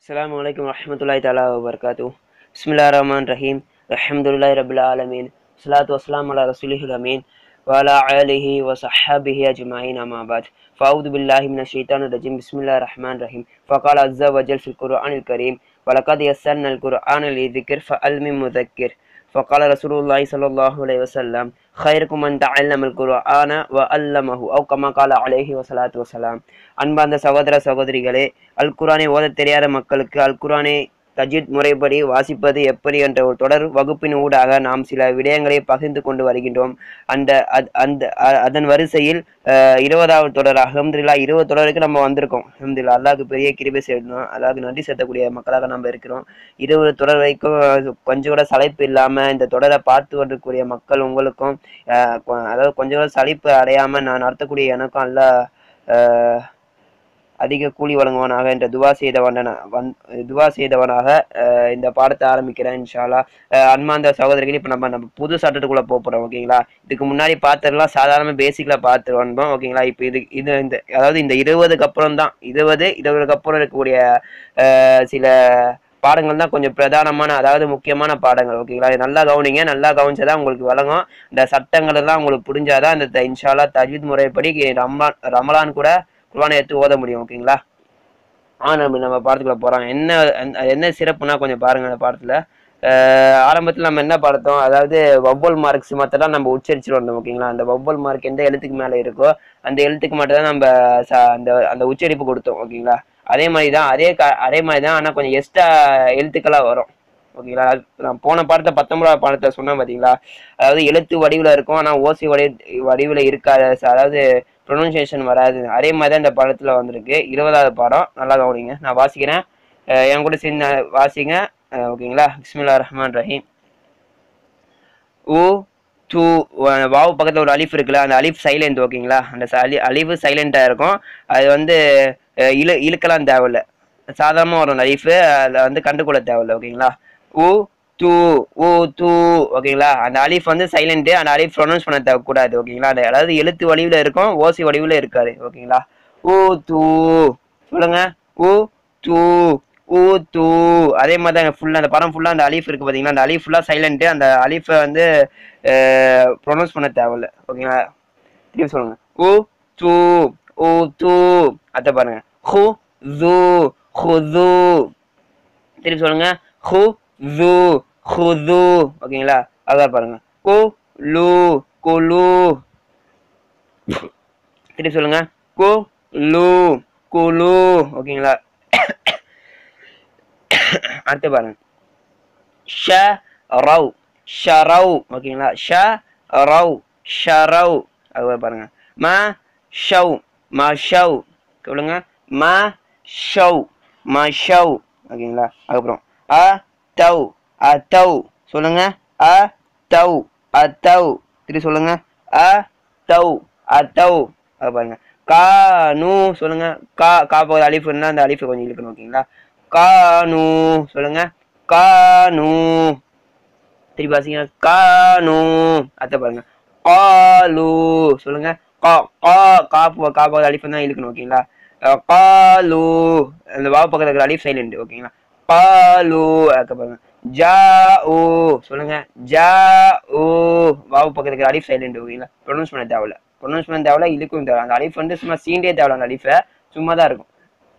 السلام عليكم ورحمة الله تعالى وبركاته بسم الله الرحمن الرحيم الحمد لله رب العالمين والصلاة والسلام على رسوله الأمين وعلى آله وصحبه أجمعين أما بعد فأعوذ بالله من الشيطان الرجيم بسم الله الرحمن الرحيم فقال عز وجل في القرآن الكريم ولقد يسرنا القرآن للذكر فهل من مذكر فقال رسول الله صلى الله عليه وسلم خيركم من تعلم القرآن وعلمه أو كما قال عليه وصلاة وسلام அன்பார்ந்த சகோதர சகோதரிகளே அல் குரானை ஓதத் தெரியாத மக்களுக்கு அல் குரானை தஜித் முறைப்படி வாசிப்பது எப்படி என்ற ஒரு தொடர் வகுப்பின் ஊடாக நாம் சில விடயங்களை பகிர்ந்து கொண்டு வருகின்றோம் அந்த அத்- அந்த அ- அதன் வரிசையில் அஹ், இருபதாவது தொடர் அஹமதுல்லா இருபது தொடருக்கு நம்ம வந்திருக்கோம் அஹமதுல்லா அல்லாஹ்க்கு பெரிய கிருபை செய்யணும் அல்லாஹ்க்கு நன்றி செலுத்தக்கூடிய மக்களாக நம்ம இருக்கிறோம் இருபது தொடர் வரைக்கும் கொஞ்சம் கூட சளைப்பு இல்லாம இந்த தொடரை பார்த்து வரக்கூடிய மக்கள் உங்களுக்கும் அஹ், கொ- அதாவது கொஞ்சம் கூட சலிப்பு அடையாம நான் நடத்தக்கூடிய எனக்கும் அல்லாஹ் அஹ், அதிக கூலி வழங்குவானாக என்ற துவா செய்தவன வந் துவா செய்தவனாக அஹ், இந்த பாடத்தை ஆரம்பிக்கிறேன் இன்ஷால்லா அஹ், அன்பார்ந்த சகோதரிகள் இப்போ நம்ம நம்ம புது சட்டத்துக்குள்ள போக போறோம் ஓகேங்களா இதுக்கு முன்னாடி பார்த்ததெல்லாம் சாதாரண பேசிக்ல பார்த்து வந்தோம் ஓகேங்களா இப்போ இது இது இந்த அதாவது இந்த இருபதுக்கு அப்புறம் தான் இருபது இருபதுக்கு அப்புறம் இருக்கக்கூடிய அஹ், சில பாடங்கள் தான் கொஞ்சம் பிரதானமான அதாவது முக்கியமான பாடங்கள் ஓகேங்களா இது நல்லா கவனிங்க நல்லா கவனிச்சாதான் உங்களுக்கு வழங்கும் இந்த சட்டங்கள் எல்லாம் உங்களுக்கு புரிஞ்சாதான் இந்த த- இன்ஷால்லா தஜ்வீத் முறைப்படி ரமலான் ரமலான் கூட குர்ஆனை எடுத்து ஓத முடியும் ஓகேங்களா ஆ நம்ம நம்ம பாடத்துக்குள்ள போறோம் என்ன அந்த- என்ன சிறப்புனா கொஞ்சம் பாருங்க அந்த பாடத்துல அஹ் ஆரம்பத்துல நம்ம என்ன பார்த்தோம் அதாவது வவ்வல் மார்க்ஸ் மத்தெல்லாம் நம்ம உச்சரிச்சுட்டு வந்தோம் ஓகேங்களா அந்த வவ்வல் மார்க் எந்த எழுத்துக்கு மேல இருக்கோ அந்த எழுத்துக்கு மட்டும் தான் நம்ம ச- அந்த அந்த உச்சரிப்பு கொடுத்தோம் ஓகேங்களா அதே மாதிரி தான் அதே க- அதே மாதிரி தான் ஆனா கொஞ்சம் எக்ஸ்ட்ரா எழுத்துக்களா வரும் ஓகேங்களா அது நான் போன பாடத்தை பத்தொன்பதாவது பாடத்தை சொன்னேன் பாத்தீங்களா அதாவது எழுத்து வடிவுல இருக்கும் ஆனா ஓசி வடி வடிவுல இருக்காது ச- அதாவது ப்ரொனன்சியேஷன் வராது அதே மாதிரி தான் இந்த பாடத்துல வந்திருக்கு இருபதாவது பாடம் நல்லா கவனிங்க நான் வாசிக்கிறேன் அஹ் என் கூட சேர்ந்து வாசிங்க அஹ் ஓகேங்களா பிஸ்மில்லா ரஹ்மான் ரஹீம் ஊ டூ வாவு பக்கத்துல ஒரு அலிஃப் இருக்குல்ல அந்த அலிஃப் சைலண்ட் ஓகேங்களா அந்த ச- அலி அலிஃப் சைலண்டா இருக்கும் அது வந்து அஹ் இழு இழுக்கலாம் தேவையில்ல சாதாரணமாக வரும் அலிஃபு அதில் வந்து கண்டுகொள்ள தேவையில்ல ஓகேங்களா ஊ டூ ஊ டூ ஓகேங்களா அந்த அலிஃப் வந்து சைலண்ட் அந்த அலிஃப் ப்ரொனவுன்ஸ் பண்ண தேவைக்கூடாது ஓகேங்களா அந்த அதாவது எழுத்து வடிவில் இருக்கும் ஓசி வடிவில் இருக்காது ஓகேங்களா ஊ டூ சொல்லுங்க ஊ டூ ஊ டூ அதே மாதிரி தான் ஃபுல்லாக அந்த படம் ஃபுல்லாக அந்த அலீஃப் இருக்கு பார்த்தீங்களா அந்த அலீஃப் ஃபுல்லாக சைலண்ட்டு அந்த அலீஃபை வந்து ப்ரொனவுன்ஸ் பண்ண தேவையில்ல ஓகேங்களா திருப்பி சொல்லுங்க ஊ டூ ஊ டூ அத்தை பாருங்க ஹு ஜூ ஹுது திருப்பி சொல்லுங்க ஹு ஜூ ஹுது ஓகேங்களா அதான் பாருங்க கு லு குலு திருப்பி சொல்லுங்க கு லு குலு ஓகேங்களா அடுத்து பாருங்க ஷ ரவ் ஷரவ் ஓகேங்களா ஷ ரவ் ஷரவ் அது பாருங்க ம ஷவ் ம ஷவ் சொல்லுங்க ம ஷவ் ம ஷவ் ஓகேங்களா அதுக்கப்புறம் அ தவ் அ தவ் சொல்லுங்க அ தவ் அ தவ் திருப்பி சொல்லுங்க அ தவ் அ தவ் அது பாருங்க கா நூ சொல்லுங்க கா கா போகிற அலிஃப் இருந்தா அந்த அலிஃபை கொஞ்சம் இழுக்கணும் ஓகேங்களா கானு சொல்லுங்க கானு திருப்பி வாசிங்க கானு அத்தை பாருங்க காலு சொல்லுங்க கா கா காப்பு காப்பு அலிஃப் தான் இழுக்கணும் ஓகேங்களா அஹ் காலு அந்த வாவு பக்கத்துல இருக்கிற அலிஃப் சைலண்ட் ஓகேங்களா காலு அதுக்கு பாருங்க ஜா ஊ சொல்லுங்க ஜா ஊ வாவு பக்கத்துல இருக்கிற அலிஃப் சைலண்ட் ஓகேங்களா ப்ரொனவுன்ஸ் பண்ண தேவையில்ல ப்ரொனவுன்ஸ் பண்ண தேவையில்ல இழுக்கும் தேவை அந்த அலிஃப் வந்து சும்மா சீண்டே தேவையில்ல அந்த அலிஃபை சும்மா தான் இருக்கும்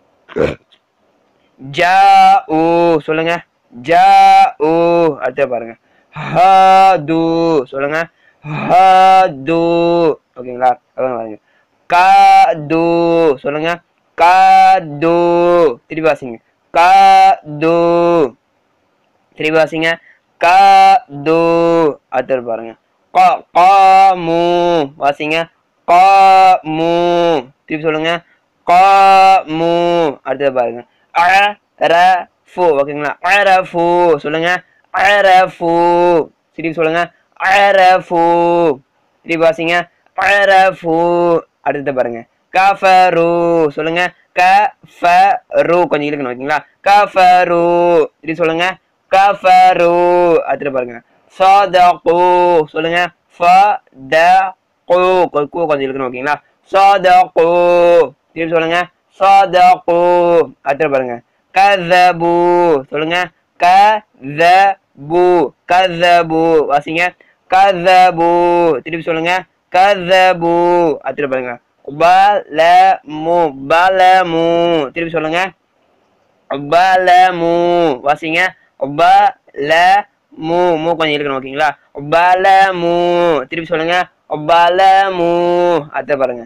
ஜா ஊ சொல்லுங்க ஜா ஊ அடுத்து பாருங்க ஹது சொல்லுங்க ஹது ஓகேங்களா அதான் பாருங்க காது சொல்லுங்க காது திருப்பி வாசிங்க காது திருப்பி வாசிங்க காது அடுத்து பாருங்க கா காமு வாசிங்க காமு திருப்பி சொல்லுங்க காமு அடுத்தது பாருங்க அ ர ஃபு ஓகேங்களா அரஃபு சொல்லுங்க அரஃபு திருப்பி சொல்லுங்க அரஃபு திருப்பி வாசிங்க அரஃபு அடுத்தது பாருங்க கஃபரு சொல்லுங்க கஃபரு கொஞ்சம் இழுக்கணும் ஓகேங்களா கஃபரு திருப்பி சொல்லுங்க கஃபரு அடுத்தது பாருங்க சதகு சொல்லுங்க ஃபதகு கூ கொஞ்சம் இழுக்கணும் ஓகேங்களா சதகு திருப்பி சொல்லுங்க சதகு அடுத்து பாருங்க கதபு சொல்லுங்க கதபு கதபு வாசிங்க கதபு திருப்பி சொல்லுங்க கதபு அது திருப்பி பாருங்க பலமு பலமு திருப்பி சொல்லுங்க பலமு வாசிங்க பலமு மூ கொஞ்சம் இருக்கணும் ஓகேங்களா பலமு திருப்பி சொல்லுங்க பலமு அத பாருங்க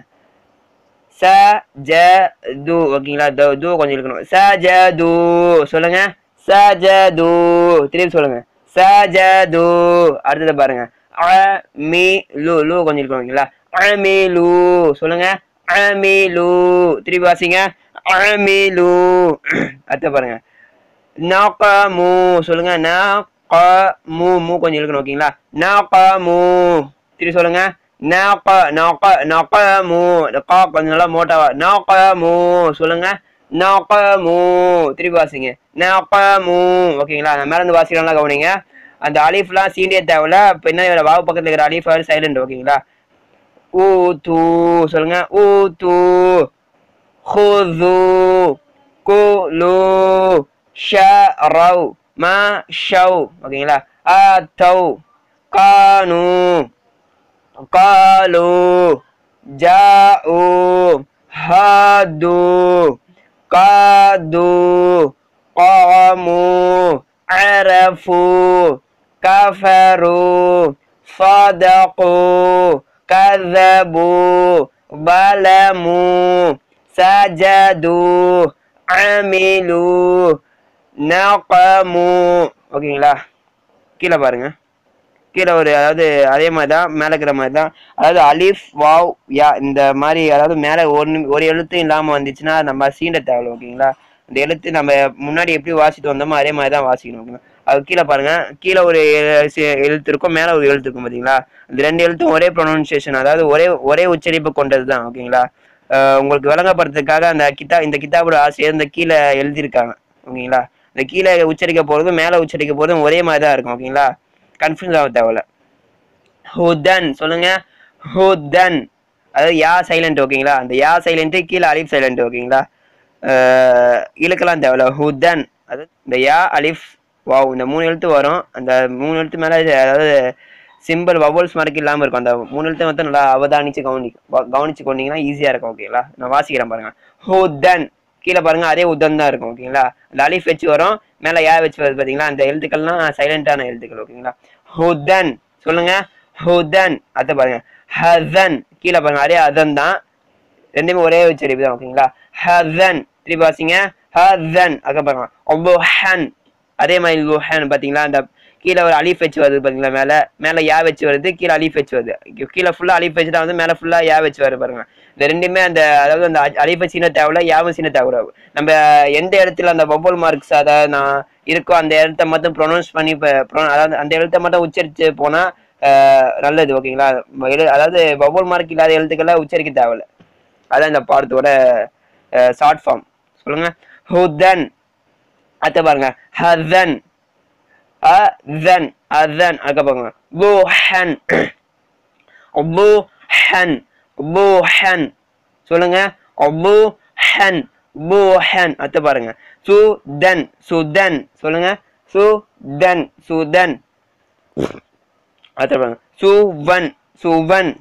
சஜது ஓகேங்களா து து கொஞ்சம் இருக்கணும் சஜது சொல்லுங்க சஜது திருப்பி சொல்லுங்க சஜது அடுத்தது பாருங்க அமி லு லு கொஞ்சம் இருக்கணும் ஓகேங்களா அமிலு சொல்லுங்க அமிலு திருப்பி வாசிங்க அமிலு அடுத்த பாருங்க நகமு சொல்லுங்க நகமு மூ கொஞ்சம் இருக்கணும் ஓகேங்களா நகமு திருப்பி சொல்லுங்க நக நக நகமு கா கொஞ்சம் நல்லா மோட்டாவா நகமு சொல்லுங்க நகமு திருப்பி வாசிங்க நகமு ஓகேங்களா நான் மேல இருந்து வாசிக்கலாம் கவனிங்க அந்த அலிஃப்லாம் சீண்டிய தேவையில்ல பின்னாடி வாவு பக்கத்துல இருக்கிற அலிஃப் சைலண்ட் ஓகேங்களா ஊ தூ சொல்லுங்க ஊ தூ خذوا كلوا شروا مشوا ஓகேங்களா أتوا كانوا قالوا جاءوا هادوا قادوا قاموا عرفوا كفروا صدقوا كذبوا ظلموا سجدوا عملوا نقموا ஓகேங்களா கீழே பாருங்க கீழே ஒரு அதாவது அதே மாதிரி தான் மேலே இருக்கிற மாதிரி தான் அதாவது அலிஃப் வாவ் யா இந்த மாதிரி அதாவது மேலே ஒரு ஒரு எழுத்து இல்லாமல் வந்துச்சுன்னா நம்ம சீண்ட தேவையில்ல ஓகேங்களா இந்த எழுத்து நம்ம முன்னாடி எப்படி வாசிட்டு வந்தோமோ அதே மாதிரி தான் வாசிக்கணும் ஓகேங்களா அது கீழே பாருங்க கீழே ஒரு எ- சி- எழுத்து இருக்கும் மேலே ஒரு எழுத்து இருக்கும் பார்த்தீங்களா இந்த ரெண்டு எழுத்தும் ஒரே ப்ரொனன்சியேஷன் அதாவது ஒரே ஒரே உச்சரிப்பு கொண்டது தான் ஓகேங்களா அஹ் உங்களுக்கு விளங்கப்படுறதுக்காக அந்த கித்தா இந்த கித்தாபோட ஆசிரியர் இந்த கீழே எழுதியிருக்காங்க ஓகேங்களா இந்த கீழே உச்சரிக்க போகிறதும் மேலே உச்சரிக்க போகிறதும் ஒரே மாதிரி தான் இருக்கும் ஓகேங்களா கன்ஃபியூஸ் ஆக தேவையில்ல ஹுதன் சொல்லுங்க ஹுதன் அதாவது யா சைலண்ட் ஓகேங்களா அந்த யா சைலண்ட் கீழே அலிஃப் சைலண்ட் ஓகேங்களா அஹ் இழுக்கலாம் தேவையில்ல ஹுதன் அது இந்த யா அலிஃப் வாவ் இந்த மூணு எழுத்து வரும் அந்த மூணு எழுத்து மேலே அதாவது சிம்பிள் வவல்ஸ் மாதிரி இல்லாமல் இருக்கும் அந்த மூணு எழுத்து மட்டும் நல்லா அவதானிச்சு கவனி வ- கவனிச்சு கொண்டீங்கன்னா ஈஸியாக இருக்கும் ஓகேங்களா நான் வாசிக்கிறேன் பாருங்க ஹுதன் கீழே பாருங்க அதே உதன் தான் இருக்கும் ஓகேங்களா அந்த அலிஃப் வச்சு வரும் மேலே யா வச்சு வருது பார்த்தீங்களா அந்த எழுத்துக்கள்லாம் சைலண்டான எழுத்துக்கள் ஓகேங்களா ஹுதன் சொல்லுங்க ஹுதன் அதை பாருங்க ஹதன் கீழே பாருங்க அதே அதன் தான் ரெண்டுமே ஒரே உச்சரிப்பு தான் ஓகேங்களா ஹதன் திருப்பி வாசிங்க ஹதன் அக்க பாருங்க ஒபுஹன் அதே மாதிரி லுஹன் பாத்தீங்களா அந்த கீழே ஒரு அலிஃப் வச்சு வருது பாத்தீங்களா மேல மேல யா வச்சு வருது கீழே அலிஃப் வச்சு வருது கீ- கீழே ஃபுல்லா அலிஃப் வச்சு தான் வந்து மேல ஃபுல்லா யா வச்சு வருது பாருங்க இந்த ரெண்டுமே அந்த அதாவது அந்த அலிஃப சீன தேவையில்ல யாவும் சீன தேவையில்ல நம்ம எந்த இடத்துல அந்த பபுல் மார்க்ஸ் அதாவது நான் இருக்கோ அந்த இடத்த மட்டும் ப்ரொனவுன்ஸ் பண்ணி இப்ப pro- அதாவது அந்த எழுத்தை மட்டும் உச்சரிச்சு போனா ஆஹ் நல்லது ஓகேங்களா எழு- அதாவது பபுல் மார்க் இல்லாத எழுத்துக்களை உச்சரிக்க தேவையில்ல அதான் இந்த பாடத்தோட ஷார்ட் ஃபார்ம் சொல்லுங்க ஹுதன் அத்த பாருங்க ஹதன் அதன் அதன் அதுக்கு பாருங்க புஹன் புஹன் புஹன் சொல்லுங்க புஹன் புஹன் அத்த பாருங்க சுதன் சுதன் சொல்லுங்க சுதன் சுதன் அத்த பாருங்க சுவன் சுவன்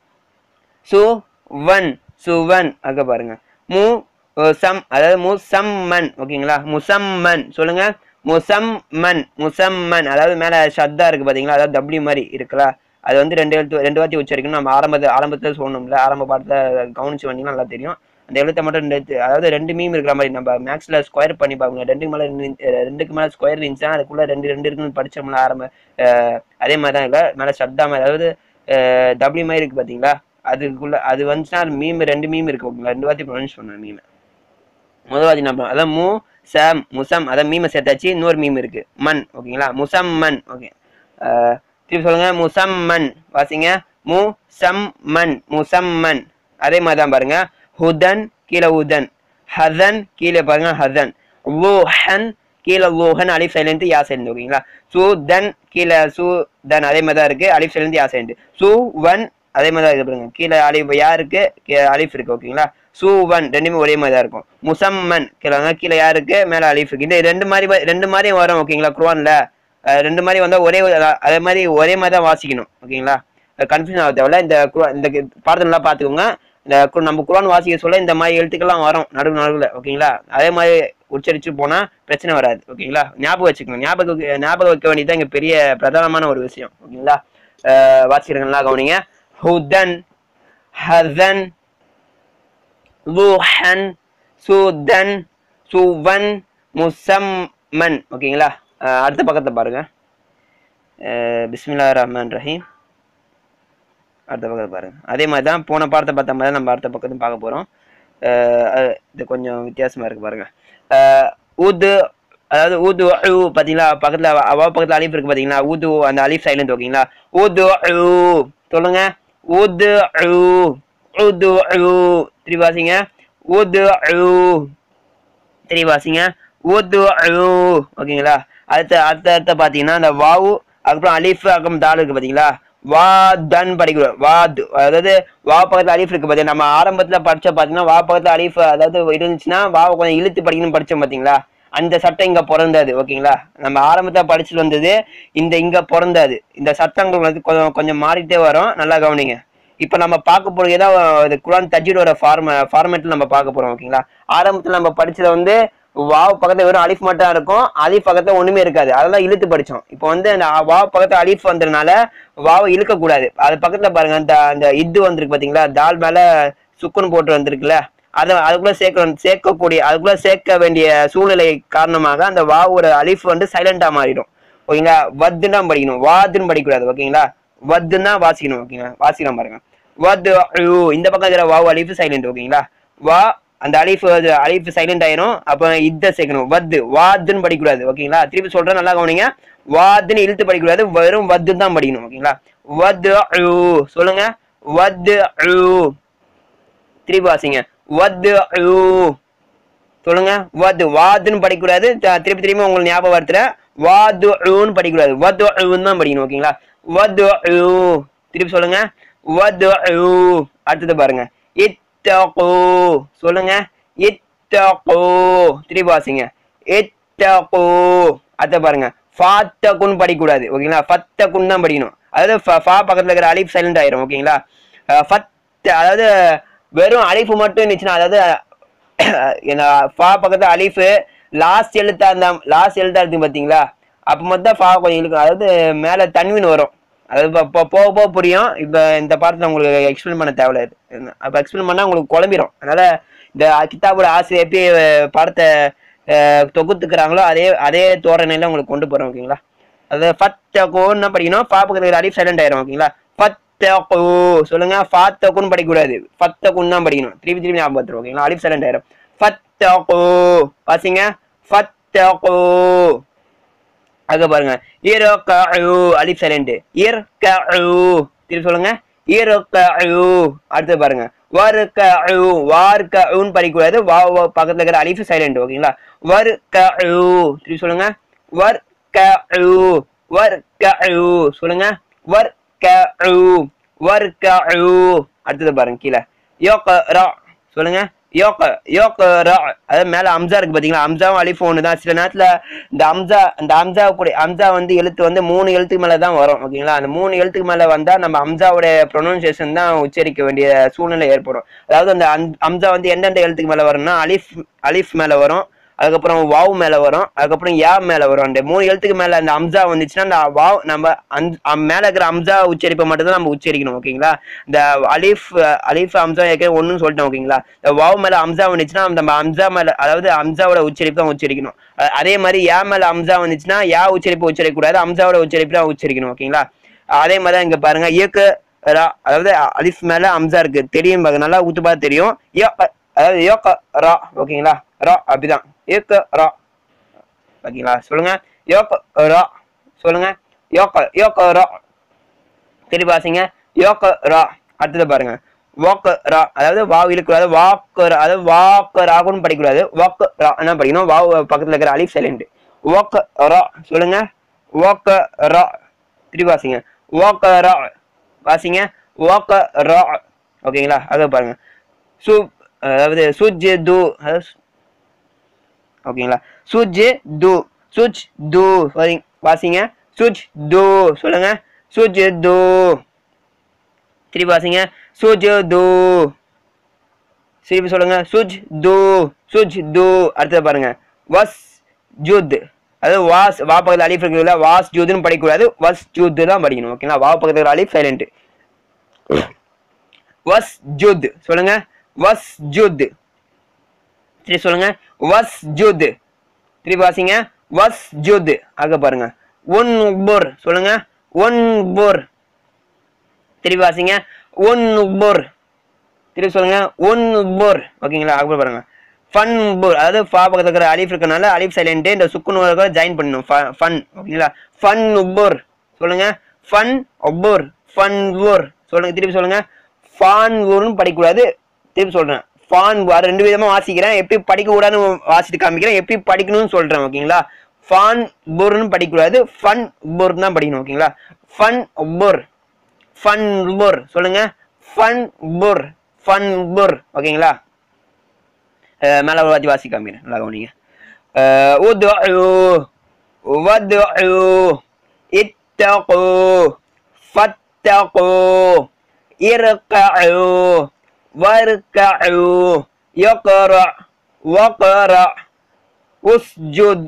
சுவன் சுவன் அங்க பாருங்க மு அஹ், சம் அதாவது முசம்மன் ஓகேங்களா முசம்மன் சொல்லுங்க முசம்மன் முசம்மன் அதாவது மேல ஷத்தா இருக்கு பாத்தீங்களா அதாவது டபிள்யூ மாதிரி இருக்குல்ல அது வந்து ரெண்டு எழுத்து ரெண்டு வாட்டி உச்சரிக்கணும் நம்ம ஆரம்பத்தில் ஆரம்பத்தில் சொல்லணும்ல ஆரம்ப பாடத்தில் கவனிச்சு வந்தீங்கன்னா நல்லா தெரியும் அந்த எழுத்தை மட்டும் ரெண்டு எழுத்து அதாவது ரெண்டு மீம் இருக்கிற மாதிரி நம்ம மேக்ஸ்ல ஸ்கொயர் பண்ணி பாருங்க ரெண்டுக்கு மேல ரெண்டு- அஹ் ரெண்டுக்கு மேல ஸ்கொயர் இருந்துச்சுன்னா அதுக்குள்ள ரெண்டு ரெண்டு இருக்குன்னு படிச்சோம்ல ஆரம்ப அஹ் அதே மாதிரி தான் இல்லை மேல ஷத்தா மாதிரி அதாவது டபிள்யூ மாதிரி இருக்கு பாத்தீங்களா அதுக்குள்ள அது வந்துச்சுன்னா அது மீம் ரெண்டு மீம் இருக்கு ஓகேங்களா ரெண்டு வாட்டி ப்ரொனவுன்ஸ் பண்ணேன் மீம் முதல் வாட்டி நம்ம அதான் மு சம் முசம் அதான் மீமை சேர்த்தாச்சு இன்னொரு மீம் இருக்கு மண் ஓகேங்களா முசம்மன் ஓகே திருப்பி சொல்லுங்க முசம்மன் வாசிங்க மு சம் மன் முசம்மன் அதே மாதிரி தான் பாருங்க ஹுதன் கீழே உதன் ஹதன் கீழே பாருங்க ஹதன் லூஹன் கீழே லூஹன் அலிஃப் சைலண்ட் யா சைலண்ட் ஓகேங்களா சுதன் கீழே சுதன் அதே மாதிரி தான் இருக்கு அலிஃப் சைலண்ட் யா சைலண்ட் சுவன் அதே மாதிரி தான் இருக்கு பாருங்க கீழே அலிஃப் யாருக்கு கீழே அலிஃப் இருக்கு ஓகேங்களா சூவன் ரெண்டுமே ஒரே மாதிரி தான் இருக்கும் முசம்மன் கீழே கீழே யாருக்கு மேல அலிஃப் இருக்கு இந்த ரெண்டு மாதிரி வ- ரெண்டு மாதிரி வரும் ஓகேங்களா குர்ஆன்ல அஹ் ரெண்டு மாதிரி வந்தா ஒரே ஒரு- அதே மாதிரி ஒரே மாதிரி தான் வாசிக்கணும் ஓகேங்களா கன்ஃபியூஷன் ஆக தேவையில்ல இந்த குர்ஆன் இந்த பாடத்துல நல்லா பாத்துக்கோங்க இந்த கு- நம்ம குர்ஆன் வாசிக்க சொல்ல இந்த மாதிரி எழுத்துக்கள்லாம் வரும் நடுவு நடுவில் ஓகேங்களா அதே மாதிரி உச்சரிச்சு போனா பிரச்சனை வராது ஓகேங்களா ஞாபகம் வச்சுக்கணும் ஞாபகம் வைக்க- ஞாபகம் வைக்க வேண்டியது இங்க பெரிய பிரதானமான ஒரு விஷயம் ஓகேங்களா அஹ் வாசிக்கிறீங்களா கவனிங்க ஹுதன் ஹதன் லூஹன் சூதன் சுவன் முசம்மன் ஓகேங்களா அஹ் அடுத்த பக்கத்தை பாருங்க அஹ் பிஸ்மில்லா ரஹ்மான் ரஹீம் அடுத்த பக்கத்தை பாருங்க அதே மாதிரி தான் போன பாடத்தை பார்த்த மாதிரி தான் நம்ம அடுத்த பக்கத்தையும் பார்க்க போகிறோம் இது கொஞ்சம் வித்தியாசமா இருக்கு பாருங்க அஹ் ஊது அதாவது ஊது அழு பார்த்தீங்களா பக்கத்தில் அவ பக்கத்தில் அலிஃப் இருக்கு பார்த்தீங்களா ஊது அந்த அலிஃப் சைலண்ட் ஓகேங்களா ஊது அழு சொல்லுங்க ஊது அழு ஊது அழு திருப்பி வாசிங்க ஊது அழு திருப்பி வாசிங்க ஊது அழு ஓகேங்களா அடுத்த அடுத்த அடுத்த பார்த்தீங்கன்னா அந்த வாவு அதுக்கப்புறம் அலிஃப் அதுக்கப்புறம் தால் இருக்கு பார்த்தீங்களா வா தன் படிக்கிறோம் வாத் அதாவது வா பக்கத்துல அலிஃப் இருக்கு பார்த்தீங்க நம்ம ஆரம்பத்துல படிச்ச பார்த்தீங்கன்னா வா பக்கத்துல அலிஃப் அதாவது இருந்துச்சுன்னா வாவை கொஞ்சம் இழுத்து படிக்கணும்னு படிச்சோம் பார்த்தீங்களா அந்த சட்டம் இங்க பிறந்தது ஓகேங்களா நம்ம ஆரம்பத்துல படிச்சுட்டு வந்தது இந்த இங்க பிறந்தது இந்த சட்டங்கள் வந்து கொஞ்சம் கொஞ்சம் மாறிட்டே வரும் நல்லா கவனிங்க இப்ப நம்ம பார்க்க போறது ஏதாவது இது குரான் தஜீடோட ஃபார்ம ஃபார்மேட்ல நம்ம பார்க்க போறோம் ஓகேங்களா ஆரம்பத்துல நம்ம படிச்சது வந்து வாவ் பக்கத்துல வெறும் அலிஃப் மட்டும் தான் இருக்கும் அலிஃப் பக்கத்துல ஒண்ணுமே இருக்காது அதெல்லாம் இழுத்து படிச்சோம் இப்போ வந்து அந்த வாவ் பக்கத்துல அலிஃப் வந்ததுனால வாவை இழுக்க கூடாது அது பக்கத்துல பாருங்க அந்த அந்த இது வந்திருக்கு பாத்தீங்களா தால் மேல சுக்குன்னு போட்டு வந்திருக்குல்ல அதை அதுக்குள்ள சேர்க்க சேர்க்கக்கூடிய அதுக்குள்ள சேர்க்க வேண்டிய சூழ்நிலை காரணமாக அந்த வாவோட அலிஃப் வந்து சைலண்டா மாறிடும் ஓகேங்களா வத்துன்னு தான் படிக்கணும் வாத்துன்னு படிக்கக்கூடாது ஓகேங்களா வத்துன்னு தான் வாசிக்கணும் ஓகேங்களா வாசிக்கலாம் பாருங்க வத் அழு இந்த பக்கம் இருக்கிற வாவ் அலிஃப் சைலண்ட் ஓகேங்களா வா அந்த அலிஃப் அலிஃப் சைலண்ட் ஆயிரும் அப்ப இத சேர்க்கணும் வத்து வாத்துன்னு படிக்கக்கூடாது ஓகேங்களா திருப்பி சொல்றேன் நல்லா கவனிங்க வாத்துன்னு இழுத்து படிக்கக்கூடாது வெறும் வத்துன்னு தான் படிக்கணும் ஓகேங்களா வத் அழு சொல்லுங்க வத் அழு திருப்பி வாசிங்க வத் அழு சொல்லுங்க வத் வாதுன்னு படிக்கக்கூடாது த- திருப்பி திருப்பி உங்களுக்கு ஞாபகம் வருத்துறேன் வாது அழுன்னு படிக்கக்கூடாது வத் அழுன்னு தான் படிக்கணும் ஓகேங்களா வத் அழு திருப்பி சொல்லுங்க வத் அழு அடுத்தது பாருங்க இத்தகோ சொல்லுங்க இத்தகோ திருப்பி வாசிங்க இத்தகோ அடுத்த பாருங்க ஃபாத்தகுன்னு படிக்கக்கூடாது ஓகேங்களா ஃபத்தகுன்னு தான் படிக்கணும் அதாவது ஃப- ஃபா பக்கத்துல இருக்கிற அலிஃப் சைலண்ட் ஆயிரும் ஓகேங்களா அஹ் ஃபத் அதாவது வெறும் அலிஃப் மட்டும் இருந்துச்சுன்னா அதாவது என்ன ஃபா பக்கத்துல அலிஃப் லாஸ்ட் எழுத்தா இருந்தா லாஸ்ட் எழுத்தா இருக்கு பாத்தீங்களா அப்ப மட்டும் ஃபா கொஞ்சம் இழுக்கும் அதாவது மேல தன்வின் வரும் அது இப்ப இப்போ போக போக புரியும் இப்ப இந்த பாடத்துல உங்களுக்கு எக்ஸ்பிளைன் பண்ண தேவையில்ல அப்ப எக்ஸ்பிளைன் பண்ணா உங்களுக்கு குழம்பிடும் அதனால இந்த கிதாபோட ஆசிரியர் எப்படி அஹ், பாடத்தை அஹ், தொகுத்துக்கிறாங்களோ அதே அதே தோரணையில உங்களுக்கு கொண்டு போறோம் ஓகேங்களா அது ஃபத்தகோன்னு படிக்கணும் ஃபா பக்கத்துல அலிஃப் சைலண்ட் ஆயிரும் ஓகேங்களா ஃபத்தகோ சொல்லுங்க ஃபாத்தகுன்னு படிக்கக்கூடாது ஃபத்தகுன்னு தான் படிக்கணும் திருப்பி திருப்பி ஞாபகம் வந்துரும் ஓகேங்களா அலிஃப் சைலண்ட் ஆயிரும் ஃபத்தகோ வாசிங்க ஃபத்தகோ அங்க பாருங்க இர்கஉ அலிஃப் சைலண்ட் இர்கஉ திருப்பி சொல்லுங்க இர்கஉ அடுத்து பாருங்க வர்கஉ வார்கஉன்னு படிக்கக்கூடாது வா வா பக்கத்துல இருக்கிற அலிஃப் சைலண்ட் ஓகேங்களா வர்கஉ திருப்பி சொல்லுங்க வர்கஉ வர்கஉ சொல்லுங்க வர்கஉ வர்கஉ அடுத்தது பாருங்க கீழே யக்ரா சொல்லுங்க யோக யோகரா அதாவது மேல அம்சா இருக்கு பாத்தீங்களா அம்சாவும் அலிஃப் ஒன்று தான் சில நேரத்துல இந்த அம்சா அந்த அம்சா கூட அம்சா வந்து எழுத்து வந்து மூணு எழுத்துக்கு மேல தான் வரும் ஓகேங்களா அந்த மூணு எழுத்துக்கு மேல வந்தா நம்ம அம்சாவோட ப்ரொனவுன்சியேஷன் தான் உச்சரிக்க வேண்டிய சூழ்நிலை ஏற்படும் அதாவது அந்த அம்- அம்சா வந்து எந்தெந்த எழுத்துக்கு மேல வரும்னா அலிஃப் அலிஃப் மேல வரும் அதுக்கப்புறம் வாவ் மேல வரும் அதுக்கப்புறம் யா மேல வரும் அந்த மூணு எழுத்துக்கு மேல அந்த அம்சா வந்துச்சுன்னா அந்த வாவ் நம்ம அந்த அம் மேல இருக்கிற அம்சா உச்சரிப்பை மட்டும் தான் நம்ம உச்சரிக்கணும் ஓகேங்களா இந்த அலிஃப் அலிஃப் அம்சா ஏற்கனவே ஒண்ணுன்னு சொல்லிட்டோம் ஓகேங்களா இந்த வாவ் மேல அம்சா வந்துச்சுன்னா நம்ம அம்சா மேல அதாவது அம்சாவோட உச்சரிப்பு தான் உச்சரிக்கணும் அ- அதே மாதிரி யா மேல அம்சா வந்துச்சுன்னா யா உச்சரிப்பு உச்சரிக்க கூடாது அம்சாவோட உச்சரிப்பு தான் உச்சரிக்கணும் ஓகேங்களா அதே மாதிரி தான் இங்க பாருங்க இயக்க ரா அதாவது அலிஃப் மேல அம்சா இருக்கு தெரியும் பாருங்க நல்லா ஊத்து பார்த்து தெரியும் யோ அதாவது யோக ரா ஓகேங்களா ரா அப்படிதான் யோக ரா ஓகேங்களா சொல்லுங்க யோக ரா சொல்லுங்க யோக யோக ரா திருப்பி வாசிங்க யோக ரா அடுத்தது பாருங்க வாக்கு ரா அதாவது வாவ் இழுக்கூடாது வாக்கு ரா அதாவது வாக்கு ராகுன்னு படிக்கக்கூடாது வாக்கு ரா என்ன படிக்கணும் வாவ் பக்கத்துல இருக்கிற அலிஃப் சைலண்ட் வாக்கு ரா சொல்லுங்க வாக்கு ரா திருப்பி வாசிங்க வாக்கு ரா வாசிங்க வக்ரா ஓகேங்களா அதை பாருங்க சு அதாவது சுஜ்து அதாவது ஓகேங்களா சுஜ் து சுஜ் து வாசிங்க- வாசிங்க சுஜ் து சொல்லுங்க சுஜ் து திருப்பி வாசிங்க சுஜ் து திருப்பி சொல்லுங்க சுஜ் து சுஜ் து அடுத்தது பாருங்க வஸ் ஜுத் அதாவது வாஸ் வா பக்கத்தில் அலிஃப் இருக்குல்ல வாஸ் ஜூதுன்னு படிக்கக்கூடாது வஸ் ஜூத் தான் படிக்கணும் ஓகேங்களா வா பக்கத்தில் அலிஃப் சைலண்ட் வஸ் ஜுத் சொல்லுங்க வஸ் ஜுத் திருப்பி சொல்லுங்க வஸ் ஜுத் திருப்பி வாசிங்க வஸ் ஜுத் ஆக பாருங்க ஒன் புர் சொல்லுங்க ஒன் புர் திருப்பி வாசிங்க ஒன் புர் திருப்பி சொல்லுங்க ஒன் புர் ஓகேங்களா ஆக பாருங்க ஃபன் புர் அதாவது ஃபா பக்கத்துல இருக்கிற அலிஃப் இருக்கனால அலிஃப் சைலண்ட் இந்த சுக்குன் ஜாயின் பண்ணணும் ஃபன் ஓகேங்களா ஃபன் உபுர் சொல்லுங்க ஃபன் ஒபுர் ஃபன் ஊர் சொல்லுங்க திருப்பி சொல்லுங்க ஃபான் ஊர்னு படிக்கக்கூடாது திருப்பி சொல்றேன் ஃபான் அது ரெண்டு விதமா வாசிக்கிறேன் எப்படி படிக்க கூடாதுன்னு வாசிட்டு காமிக்கிறேன் எப்படி படிக்கணும்னு சொல்றேன் ஓகேங்களா ஃபான் புர்னு படிக்கக்கூடாது ஃபன் புர் தான் படிக்கணும் ஓகேங்களா ஃபன் புர் ஃபன் புர் சொல்லுங்க ஃபன் புர் ஃபன் புர் ஓகேங்களா அஹ் மேல ஒரு வாத்தி வாசி காமிக்கிறேன் நல்லா கவனிங்க அஹ் உதுஉ வதுஉ இத்தகு ஃபத்தகு இர்கஉ வர்கஉ யக்ரா வக்ரா உஸ்ஜுத்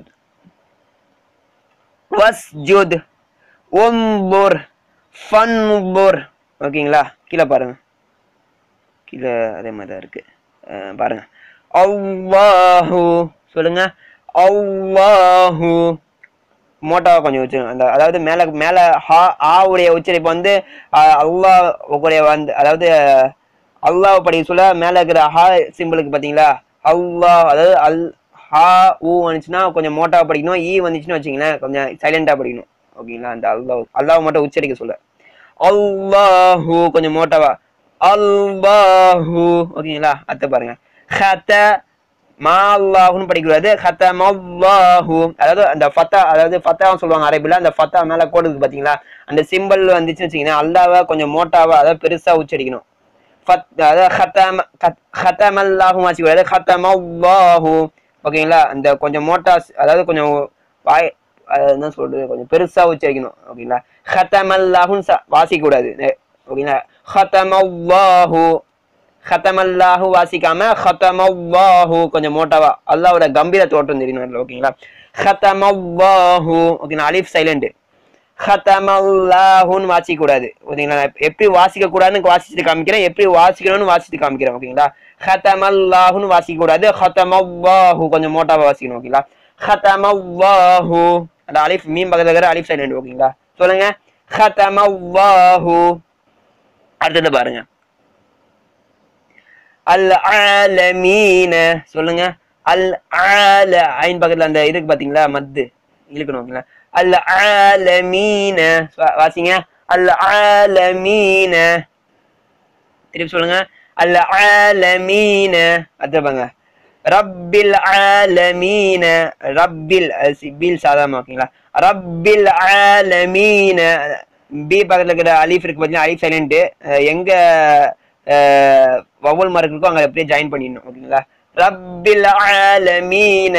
வஸ்ஜுத் உம்புர் ஃபன்புர் ஓகேங்களா கீழே பாருங்க கீழே அதே மாதிரி தான் இருக்கு அஹ் பாருங்க அல்லாஹு சொல்லுங்க அல்லாஹு மோட்டாவை கொஞ்சம் வச்சுருங்க அந்த அதாவது மேல மேல ஹா ஆ உடைய உச்சரிப்பு வந்து அஹ், அல்லாஹ் உடைய வந்து அதாவது அல்லாஹ் படிக்க சொல்ல மேல இருக்கிற ஹா சிம்பிளுக்கு பாத்தீங்களா அல்லாஹ் அதாவது அல் ஹா ஊ வந்துச்சுன்னா கொஞ்சம் மோட்டாவை படிக்கணும் ஈ வந்துச்சுன்னு வச்சுங்களேன் கொஞ்சம் சைலண்டா படிக்கணும் ஓகேங்களா அந்த அல்லாஹ் அல்லாஹ் மட்டும் உச்சரிக்க சொல்ல அல்லாஹு கொஞ்சம் மோட்டாவா அல்லாஹு ஓகேங்களா அத்தை பாருங்க ஹத மா அல்லாஹுன்னு படிக்கக்கூடாது ஹத்த மல்லாஹு அதாவது அந்த ஃபத்தா அதாவது ஃபத்தாவும் சொல்லுவாங்க அரபில அந்த ஃபத்தா மேல கோடு இருக்கு பாத்தீங்களா அந்த சிம்பிள் வந்துச்சுன்னு வச்சுக்கீங்கன்னா அல்லாவை கொஞ்சம் மோட்டாவா அதாவது பெருசா உச்சரிக்கணும் ஃபத் அதாவது ஹத்தம கத்- ஹத்தமல்லாஹு வாசிக்கூடாது ஹத்தமல்லாஹு ஓகேங்களா அந்த கொஞ்சம் மோட்டா அதாவது கொஞ்சம் வாய் அது என்ன சொல்றது கொஞ்சம் பெருசா உச்சரிக்கணும் ஓகேங்களா ஹத்தமல்லாஹுன்னு ச- வாசிக்கக்கூடாது நெ- ஓகேங்களா ஹத்தமல்லாஹு ஹத்தமல்லாஹு வாசிக்காம ஹத்தமல்லாஹு கொஞ்சம் மோட்டாவா அல்லாவோட கம்பீர தோட்டம் தெரியணும் அதுல, ஓகேங்களா ஹத்தமல்லாஹு ஓகேங்களா அலிஃப் சைலண்ட் ஹத்தமல்லாஹுன்னு வாசிக்க கூடாது ஓகேங்களா நான் எப்படி வாசிக்க கூடாதுன்னு வாசிச்சுட்டு காமிக்கிறேன் எப்படி வாசிக்கணும்னு வாசிச்சுட்டு காமிக்கிறேன் ஓகேங்களா ஹத்தமல்லாஹுன்னு வாசிக்க கூடாது ஹத்தமல்லாஹு கொஞ்சம் மோட்டாவா வாசிக்கணும் ஓகேங்களா ஹத்தமல்லாஹு அந்த அலிஃப் மீன் பக்கத்துல இருக்கிற அலிஃப் சைலண்ட் ஓகேங்களா சொல்லுங்க ஹத்தமல்லாஹு அடுத்தது பாருங்க அல் ஆலமீன சொல்லுங்க அல் ஆல ஐன் பக்கத்துல அந்த இதுக்கு பாத்தீங்களா மத்து இழுக்கணும் ஓகேங்களா அல் ஆலமீன வா- வாசிங்க அல் ஆலமீன திருப்பி சொல்லுங்க அல் ஆலமீன அது பாங்க ரப்பில் ஆலமீன ரப்பில் அஹ் சி- பில் சாதாரண ஓகேங்களா ரப்பில் ஆலமீன பி பக்கத்துல இருக்கிற அலிஃப் இருக்கு பார்த்தீங்கன்னா அலிஃப் சைலண்ட் எங்க வவல் மார்க் இருக்கோ அங்க அப்படியே ஜாயின் பண்ணிடணும் ஓகேங்களா ரப்பில் ஆலமீன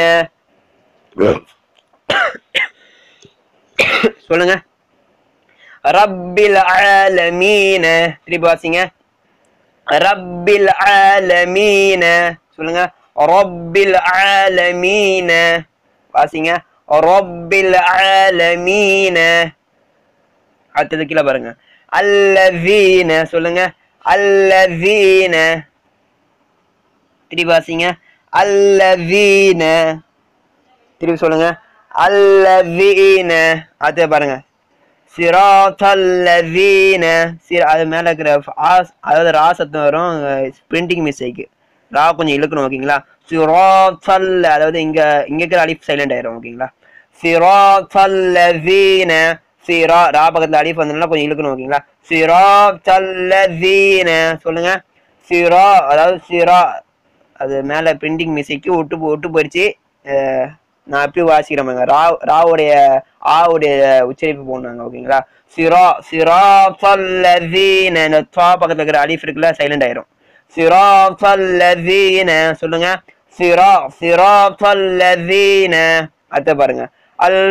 சொல்லுங்க ரப்பில் ஆலமீன திருப்பி வாசிங்க ரப்பில் ஆலமீன சொல்லுங்க ரப்பில் ஆலமீன வாசிங்க ரப்பில் ஆலமீன அடுத்தது கீழே பாருங்க அல்லதீன சொல்லுங்க அல்லதீன திருப்பி வாசிங்க அல்லதீன திருப்பி சொல்லுங்க அல்லதீன அடுத்தது பாருங்க சிராத்தல்லதீன சிரா அது மேல இருக்கிற ஆஸ் அதாவது ரா சத்தம் வரும் பிரிண்டிங் மிஸ்டேக் ரா கொஞ்சம் இழுக்கணும் ஓகேங்களா சிராத்தல் அதாவது இங்க இங்க இருக்கிற அலிஃப் சைலண்ட் ஆயிரும் ஓகேங்களா சிராத்தல்லதீன சிரா ரா பக்கத்துல அலிஃப் வந்ததுனால கொஞ்சம் இழுக்கணும் ஓகேங்களா சிராத்தல்லதீன சொல்லுங்க சிரா அதாவது சிரா அது மேல பிரிண்டிங் மிஸ்டேக்கு விட்டு போ- விட்டு போயிடுச்சு அஹ் நான் எப்படி வாசிக்கிறேன் பாருங்க ரா ராவுடைய ஆவுடைய உச்சரிப்பு போடணுங்க ஓகேங்களா சிரா சிரா ஃபல்லதீன இந்த தா பக்கத்துல இருக்கிற அலிஃப் இருக்குல்ல சைலண்ட் ஆயிரும் சிரா ஃபல்லதீன சொல்லுங்க சிரா சிரா ஃபல்லதீன அடுத்த பாருங்க அல்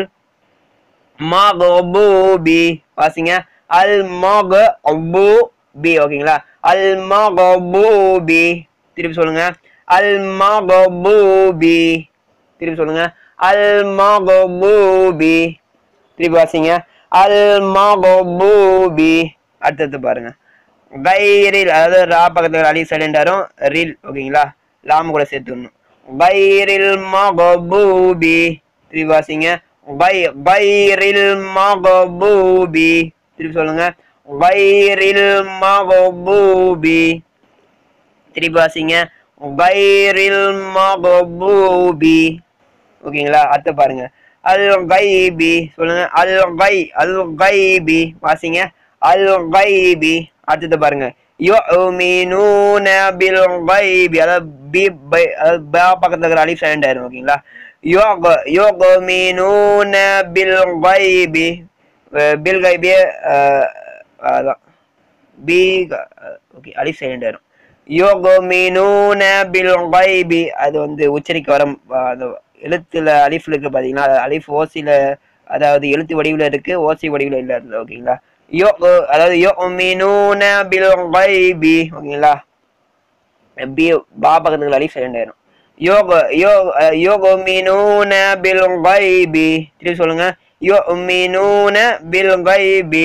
மகபூபி வாசிங்க அல் மகபூபி ஓகேங்களா அல் மகபூபி திருப்பி சொல்லுங்க அல் மகபூபி திருப்பி சொல்லுங்க அல் மகபூபி திருப்பி வாசிங்க அல் மகபூபி அடுத்தது பாருங்க கைரில் அதாவது ரா பக்கத்துல அலி சைலண்டாரும் ரில் ஓகேங்களா லாம் கூட சேர்த்துடணும் கைரில் மகபூபி திருப்பி வாசிங்க கை கைரில் மகபூபி திருப்பி சொல்லுங்க கைரில் மகபூபி திருப்பி வாசிங்க கைரில் மகபூபி ஓகேங்களா அடுத்து பாருங்க அல் கைபி சொல்லுங்க அல் கை அல் கைபி வாசிங்க அல் கைபி அடுத்தது பாருங்க யுமினூன பில் கைபி அதாவது பி பை அதாவது பா பக்கத்துல இருக்கிற அலிஃப் சைலண்ட் ஆயிரும் ஓகேங்களா யோக யுமினூன பில் கைபி பில் கைபி அதான் பி ஓகே அலிஃப் சைலண்ட் ஆயிரும் யோகமினூன பில் கைபி அது வந்து உச்சரிக்க வர அந்த எழுத்துல அலிஃப்ல இருக்கு பாத்தீங்கன்னா அது அலிஃப் ஓசில அதாவது எழுத்து வடிவில் இருக்கு ஓசி வடிவில் இல்ல அதுல ஓகேங்களா யோ அதாவது யோமினூன பில் கைபி ஓகேங்களா பி பா பக்கத்துல அலிஃப் சைலண்ட் ஆயிரும் யோக யோ யோகமினூன பில் கைபி திருப்பி சொல்லுங்க யோமினூன பில் கைபி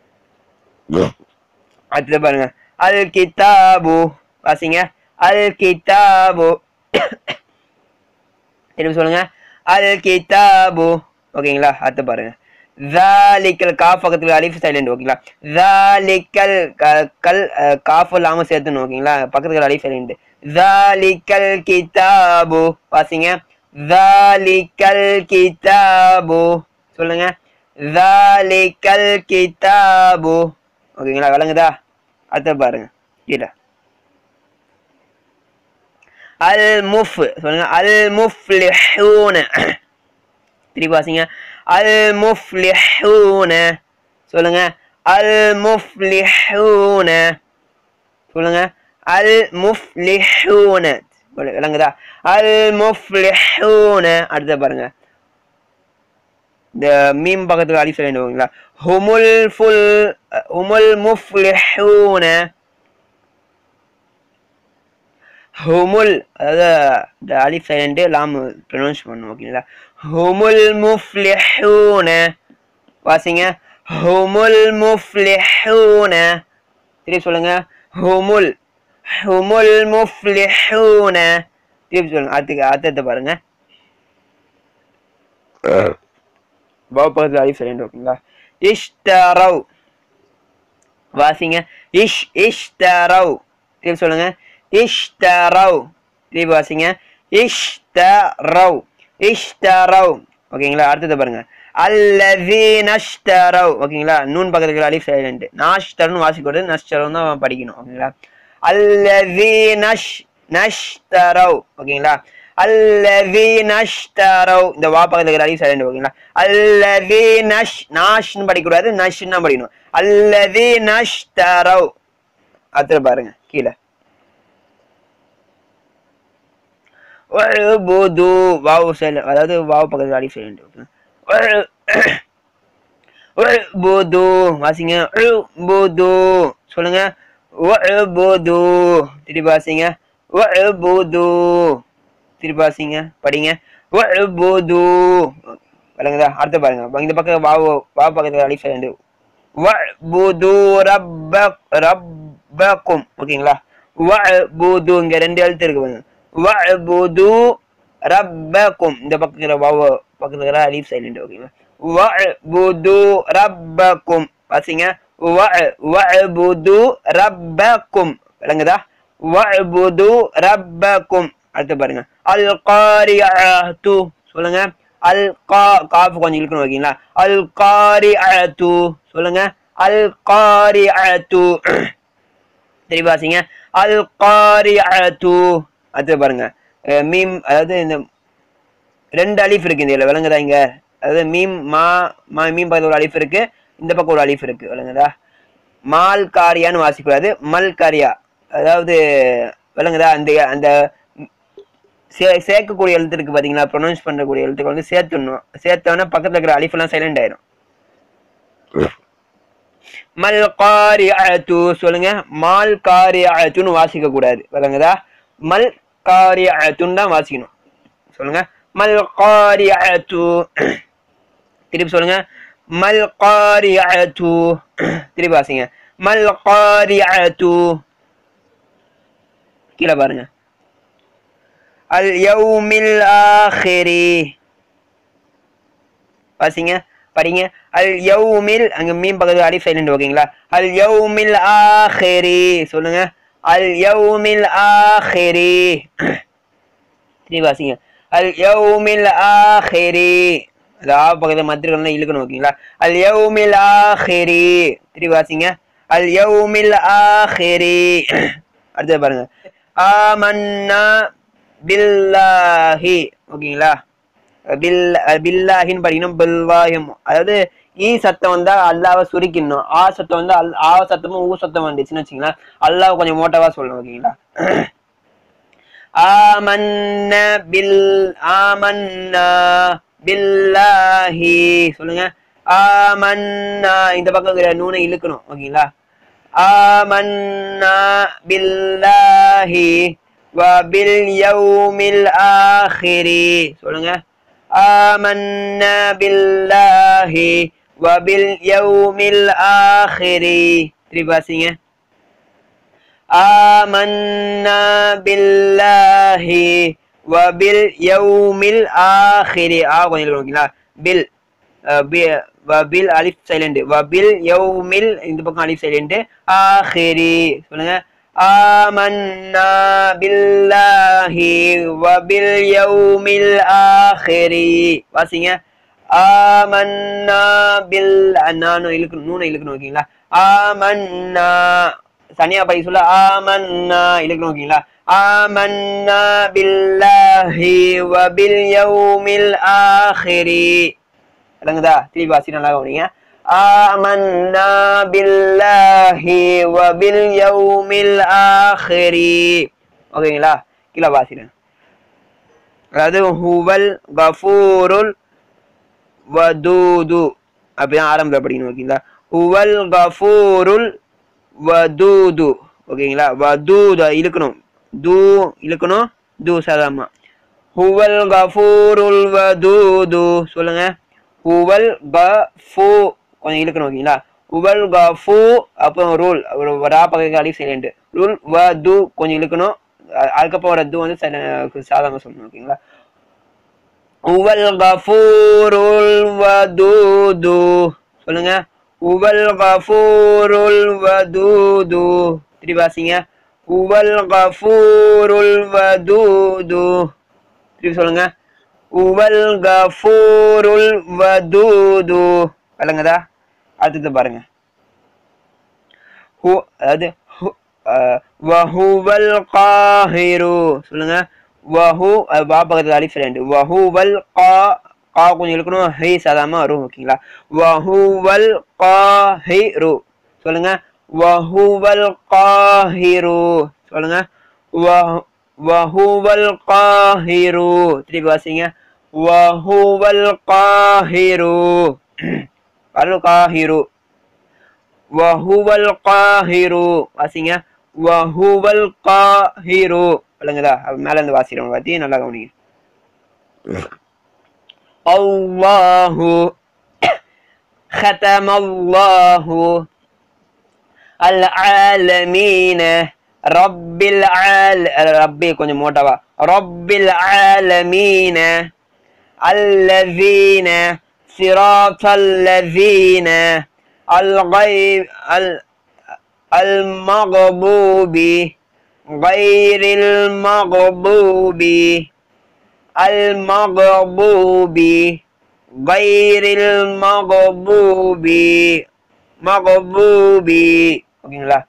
அடுத்தது பாருங்க அல் கிதாபு வாசிங்க அல் கிதாபு திருப்பி சொல்லுங்க அல் கிதாபு ஓகேங்களா அடுத்து பாருங்க ஜாலிக்கல் காஃப் பக்கத்துல அலிஃப் சைலண்ட் ஓகேங்களா ஜாலிக்கல் க- கல் அஹ், காஃப் இல்லாம சேர்த்துணும் ஓகேங்களா பக்கத்துல அலிஃப் சைலண்ட் ஜாலிக்கல் கிதாபு வாசிங்க ஜாலிக்கல் கிதாபு சொல்லுங்க ஜாலிக்கல் கிதாபு ஓகேங்களா விளங்குதா அடுத்து பாருங்க கீழே அல் முஃப் சொல்லுங்க அல் முஃப்லிஹூன திருப்பி வாசிங்க அல் முஃப்லிஹூன சொல்லுங்க அல் முஃப்லிஹூன சொல்லுங்க அல் முஃப்லிஹூன விளங்குதா அல் முஃப்லிஹூன அடுத்த பாருங்க இந்த மீம் பக்கத்துல அலிஃப் சைலண்ட் ஓகேங்களா ஹுமுல் ஃபுல் ஹுமுல் முஃப்லிஹூன ஹுமுல் அதாவது இந்த அலிஃப் சைலண்ட் லாம் ப்ரொனவுன்ஸ் பண்ணும் ஓகேங்களா ஹுமுல் முஃப்லிஹூன வாசிங்க ஹுமுல் முஃப்லிஹூன திருப்பி சொல்லுங்க ஹுமுல் ஹுமுல் முஃப்லிஹூன திருப்பி சொல்லுங்க அடுத்து அடுத்தது பாருங்க பாவ பக்கத்தில் அலிஃப் சைலண்ட் ஓகேங்களா இஷ்டரவ் வாசிங்க இஷ் இஷ்டரவ் திருப்பி சொல்லுங்க இஷ்டரவ் திருப்பி வாசிங்க இஷ்டரவ் இஷ்டரவ் ஓகேங்களா அடுத்தது பாருங்க அல்லதீன அஷ்டரவ் ஓகேங்களா நூன் பக்கத்துல அலிஃப் சைலண்ட் நாஷ்டர்னு வாசிக்கூடாது நஷ்டரவ் தான் படிக்கணும் ஓகேங்களா அல்லதீன நஷ்டரவ் ஓகேங்களா அல்லதீன அஷ்டரவ் இந்த வா பக்கத்துல இருக்கிற அலிஃப் சைலண்ட் ஓகேங்களா அல்லதீன நஷ் நாஷ்னு படிக்கக்கூடாது நஷ்னு தான் படிக்கணும் அல்லதீன அஷ்டரவ் அடுத்து பாருங்க கீழே உழுபுது வாவு சைல அதாவது வாவு பக்கத்துல அலிஃப் சைலண்ட் ஓகே உழுபுது வாசிங்க உழுபுது சொல்லுங்க உழுபுது திருப்பி வாசிங்க உழுபுது திருப்பி வாசிங்க படிங்க உழுபுது விளங்குதா அடுத்து பாருங்க இந்த பக்கம் வாவு வாவு பக்கத்துல அலிஃப் சைலண்ட் வஅபுது ரப்ப ரப்பக்கும் ஓகேங்களா வஅபுது இங்க ரெண்டு எழுத்து இருக்கு பாருங்க வஅபுது ரப்பக்கும் இந்த பக்கம் இருக்கிற வாவ பக்கத்துல இருக்கிற அலீஃப் சைலண்ட் ஓகேங்களா வஅபுது ரப்பக்கும் வாசிங்க வஅ வஅபுது ரப்பக்கும் விளங்குதா வஅபுது ரப்பக்கும் அடுத்து பாருங்க அல் காரிஅத்து சொல்லுங்க அல் கா காஃப் கொஞ்சம் இழுக்கணும் ஓகேங்களா அல் காரிஅத்து சொல்லுங்க அல் காரிஅத்து திருப்பி வாசிங்க அல் காரிஅத்து அடுத்து பாருங்க அஹ் மீம் அதாவது இந்த ரெண்டு அலிஃப் இருக்கு இந்த இதுல விளங்குதா இங்க அதாவது மீம் மா மா மீம் பக்கத்துல ஒரு அலிஃப் இருக்கு இந்த பக்கம் ஒரு அலிஃப் இருக்கு விளங்குதா மால் காரியான்னு வாசிக்கூடாது மல் காரியா அதாவது விளங்குதா அந்த அந்த சே சேர்க்கக்கூடிய எழுத்து இருக்கு பாத்தீங்களா ப்ரொனவுன்ஸ் பண்ணக்கூடிய எழுத்துக்கு வந்து சேர்த்துடணும் சேர்த்தோன்னா பக்கத்துல இருக்கிற அலிஃப் எல்லாம் சைலண்ட் ஆயிரும் மல் காரிஅத்து சொல்லுங்க மால் காரிஅத்துன்னு வாசிக்க கூடாது விளங்குதா மல் காரிஅத்துன்னு தான் வாசிக்கணும் சொல்லுங்க மல் காரிஅத்து திருப்பி சொல்லுங்க மல் காரிஅத்து திருப்பி வாசிங்க மல் காரிஅத்து கீழே பாருங்க அல் யௌமில் ஆஹிரி வாசிங்க படிங்க அல் யௌமில் அங்க மீன் பக்கத்துல அலிஃப் சைலண்ட் ஓகேங்களா அல் யௌமில் ஆஹிரி சொல்லுங்க அல் யௌமில் ஆஹிரி திருப்பி வாசிங்க அல் யௌமில் ஆஹிரி அது ஆ பக்கத்துல மத்திரம் இழுக்கணும் ஓகேங்களா அல் யௌமில் ஆஹிரி திருப்பி வாசிங்க அல் யௌமில் ஆஹிரி அடுத்தது பாருங்க ஆமன்னா பில்லாஹி ஓகேங்களா பில் பில்லாஹின்னு படிக்கணும் பில்வாஹிம் அதாவது ஈ சத்தம் வந்தா அல்லாவை சுருக்கிடணும் ஆ சத்தம் வந்தா அல் ஆ சத்தமும் ஊ சத்தம் வந்துச்சுன்னு வச்சுங்களேன் அல்லாஹ் கொஞ்சம் மோட்டவா சொல்லணும் ஓகேங்களா ஆமன்ன பில் ஆமன்னா பில்லாஹி சொல்லுங்க ஆமன்னா இந்த பக்கம் இருக்கிற நூனை இழுக்கணும் ஓகேங்களா ஆமன்னா பில்லாஹி வபில் யௌமில் ஆஹிரி சொல்லுங்க ஆமன்னா பில்லாஹி வபில் யௌமில் ஆஹிரி திருப்பி வாசிங்க ஆமன்னா பில்லாஹி வபில் யௌமில் ஆஹிரி ஆ கொஞ்சம் இழுக்கணும் ஓகேங்களா பில் அஹ் பி- வபில் அலிஃப் சைலண்ட் வபில் யௌமில் இந்த பக்கம் அலிஃப் சைலண்ட் ஆஹிரி சொல்லுங்க ஆமன்னா பில்லாஹி வபில் யௌமில் ஆஹிரி வாசிங்க ஆமன்னா பில் நானும் இழுக்கணும் நூனை இழுக்கணும் ஓகேங்களா ஆமன்னா தனியா படி சொல்ல ஆமன்னா இழுக்கணும் ஓகேங்களா ஆமன்னா பில்லாஹி வபில் யௌமில் ஆஹிரி விளங்குதா திருப்பி வாசி நல்லா கவனிங்க ஆமன்னா பில்லாஹி வபில் யௌமில் ஆஹிரி ஓகேங்களா கீழே வாசிடுங்க அதாவது ஹுவல் கஃபூருல் வதூது அப்படிதான் ஆரம்பத்தில் படிக்கணும் ஓகேங்களா ஹுவல் கஃபூருல் வதூது ஓகேங்களா வதூது இழுக்கணும் தூ இழுக்கணும் தூ சாதாமா ஹுவல் கஃபூருல் வதூது சொல்லுங்க ஹுவல் கஃபூ கொஞ்சம் இழுக்கணும் ஓகேங்களா ஹுவல் கஃபூ அப்புறம் ரூல் ஒரு ரா பக்கத்துக்கு அலி சைலண்ட் ரூல் வது கொஞ்சம் இழுக்கணும் அ- அதுக்கப்புறம் ஒரு து வந்து சாதாரண சொல்லணும் ஓகேங்களா ஹுவல் கஃபூருல் வதூது சொல்லுங்க ஹுவல் கஃபூருல் வதூது திருப்பி வாசிங்க ஹுவல் கஃபூருல் வதூது திருப்பி சொல்லுங்க ஹுவல் கஃபூருல் வதூது விளங்குதா அடுத்தது பாருங்க ஹு அதாவது ஹு- அஹ், வஹுவல் காஹிரு சொல்லுங்க வஹு அது பா பக்கத்துல அலிஃப் ரெண்டு வஹுவல் கா கா கொஞ்சம் இழுக்கணும் ஹை சாதாம வரும் ஓகேங்களா வஹுவல் காஹிரு சொல்லுங்க வஹுவல் காஹிரு சொல்லுங்க வஹு- வஹுவல் காஹிரு திருப்பி வாசிங்க வஹுவல் காஹிரு அல் காஹிரு வஹுவல் காஹிரு வாசிங்க வஹுவல் காஹிரு விளங்குதா அப்ப மேல இருந்து வாசிக்கிறோம் பாத்தி நல்லா கவனிங்க அல்லாஹு ختم الله العالمين رب العال ربي கொஞ்சம் மோட்டவா رب العالمين الذين صراط الذين الغيب ال- المغضوب غير المغضوب المغضوب غير المغضوب مغضوب ஓகேங்களா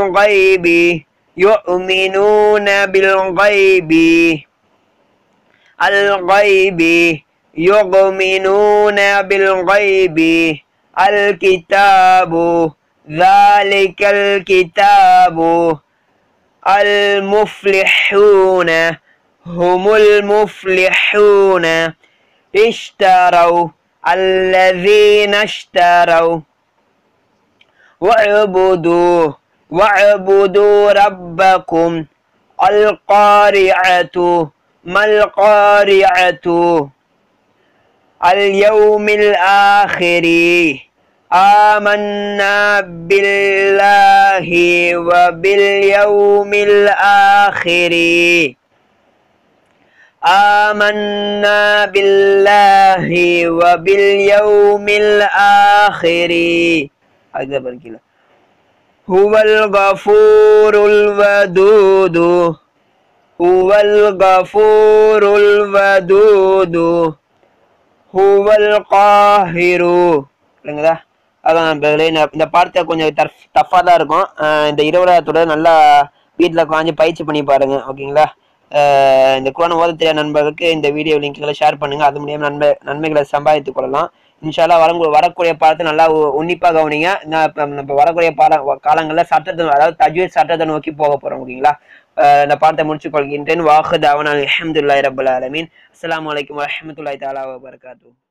الغيب يؤمنون بالغيب الغيب يؤمنون بالغيب الكتاب ذلك الكتاب المفلحون هم المفلحون اشتروا الذين اشتروا واعبدوا واعبدوا ربكم القارعة ما القارعة اليوم الآخر آمنا بالله وباليوم الآخر آمنا بالله وباليوم الآخر هذا بالكلا هو الغفور الودود هو الغفور الودود هو القاهر இல்லைங்களா அதான் நண்பர்களே இந்த- இந்த பாடத்தை கொஞ்சம் டஃப் டஃப்பாக தான் இருக்கும் அஹ் இந்த இருபதாயிரத்தோட நல்லா வீட்டில் உட்காந்து பயிற்சி பண்ணி பாருங்க ஓகேங்களா அஹ் இந்த குரான் ஓத தெரியாத நண்பர்களுக்கு இந்த வீடியோ லிங்க்களை ஷேர் பண்ணுங்க அது மூலியம் நன்மை நன்மைகளை சம்பாதித்துக் கொள்ளலாம் இன்ஷால்லா வரக்கூடிய வரக்கூடிய பாடத்தை நல்லா உ- உன்னிப்பா கவனிங்க நான் இப்ப நம்ம வரக்கூடிய பாட காலங்களில் சட்டத்தை அதாவது தஜ்வீத் சட்டத்தை நோக்கி போக போறோம் ஓகேங்களா அஹ் இந்த பாடத்தை முடிச்சு கொள்கின்றேன் வாஹு தாவன் அலமதுல்லாய் ரபுல் ஆலமீன் அஸ்ஸலாமு அலைக்கும் வரஹ்மத்துல்லாஹி தஆலா வபரகாத்துஹு